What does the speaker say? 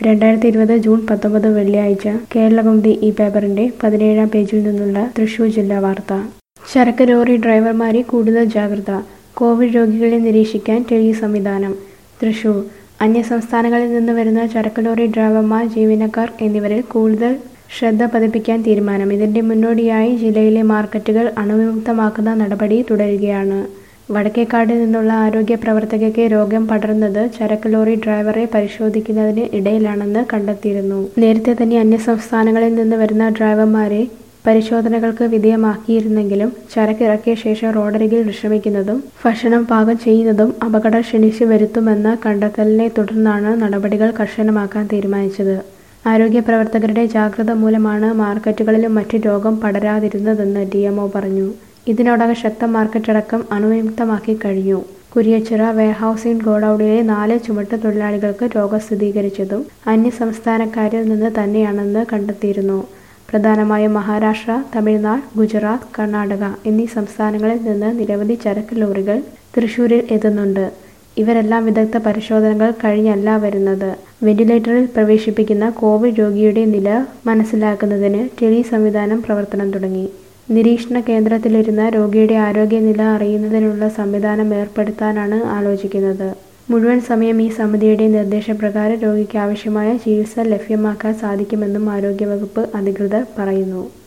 രണ്ടായിരത്തി ഇരുപത് ജൂൺ പത്തൊമ്പത് വെള്ളിയാഴ്ച കേരളകൗമുദി ഈ പേപ്പറിന്റെ പതിനേഴാം പേജിൽ നിന്നുള്ള തൃശൂർ ജില്ലാ വാർത്ത ചരക്ക് ലോറി ഡ്രൈവർമാരെ കൂടുതൽ ജാഗ്രത കോവിഡ് രോഗികളെ നിരീക്ഷിക്കാൻ ടെലി സംവിധാനം തൃശൂർ അന്യസംസ്ഥാനങ്ങളിൽ നിന്ന് വരുന്ന ചരക്ക് ലോറി ഡ്രൈവർമാർ ജീവനക്കാർ എന്നിവരിൽ കൂടുതൽ ശ്രദ്ധ പതിപ്പിക്കാൻ തീരുമാനം ഇതിന്റെ മുന്നോടിയായി ജില്ലയിലെ മാർക്കറ്റുകൾ അണുവിമുക്തമാക്കുന്ന നടപടി തുടരുകയാണ് വടക്കേക്കാട് നിന്നുള്ള ആരോഗ്യ പ്രവർത്തകയ്ക്ക് രോഗം പടർന്നത് ചരക്ക് ലോറി ഡ്രൈവറെ പരിശോധിക്കുന്നതിന് ഇടയിലാണെന്ന് കണ്ടെത്തിയിരുന്നു നേരത്തെ തന്നെ അന്യസംസ്ഥാനങ്ങളിൽ നിന്ന് വരുന്ന ഡ്രൈവർമാരെ പരിശോധനകൾക്ക് വിധേയമാക്കിയിരുന്നെങ്കിലും ചരക്ക് ഇറക്കിയ ശേഷം റോഡരികിൽ വിശ്രമിക്കുന്നതും ഭക്ഷണം പാകം ചെയ്യുന്നതും അപകടം ക്ഷണിച്ചു വരുത്തുമെന്ന കണ്ടെത്തലിനെ തുടർന്നാണ് നടപടികൾ കർശനമാക്കാൻ തീരുമാനിച്ചത് ആരോഗ്യ പ്രവർത്തകരുടെ ജാഗ്രത മൂലമാണ് മാർക്കറ്റുകളിലും മറ്റു രോഗം പടരാതിരുന്നതെന്ന് ഡി പറഞ്ഞു ഇതിനോടകം ശക്ത മാർക്കറ്റ് അടക്കം അണുവിമുക്തമാക്കി കഴിഞ്ഞു കുരിയച്ചിറ വെയർഹൌസിംഗ് ഗോഡൌണിലെ നാല് ചുമട്ട് തൊഴിലാളികൾക്ക് രോഗം സ്ഥിരീകരിച്ചതും അന്യസംസ്ഥാനക്കാരിൽ നിന്ന് തന്നെയാണെന്ന് കണ്ടെത്തിയിരുന്നു പ്രധാനമായും മഹാരാഷ്ട്ര തമിഴ്നാട് ഗുജറാത്ത് കർണാടക എന്നീ സംസ്ഥാനങ്ങളിൽ നിന്ന് നിരവധി ചരക്ക് ലോറികൾ തൃശൂരിൽ എത്തുന്നുണ്ട് ഇവരെല്ലാം വിദഗ്ധ പരിശോധനകൾ കഴിഞ്ഞല്ല വരുന്നത് വെന്റിലേറ്ററിൽ പ്രവേശിപ്പിക്കുന്ന കോവിഡ് രോഗിയുടെ നില മനസ്സിലാക്കുന്നതിന് ടെലി സംവിധാനം പ്രവർത്തനം തുടങ്ങി നിരീക്ഷണ കേന്ദ്രത്തിലിരുന്ന രോഗിയുടെ ആരോഗ്യനില അറിയുന്നതിനുള്ള സംവിധാനം ഏർപ്പെടുത്താനാണ് ആലോചിക്കുന്നത് മുഴുവൻ സമയം ഈ സമിതിയുടെ നിർദ്ദേശപ്രകാരം രോഗിക്ക് ആവശ്യമായ ചികിത്സ ലഭ്യമാക്കാൻ സാധിക്കുമെന്നും ആരോഗ്യവകുപ്പ് അധികൃതർ പറയുന്നു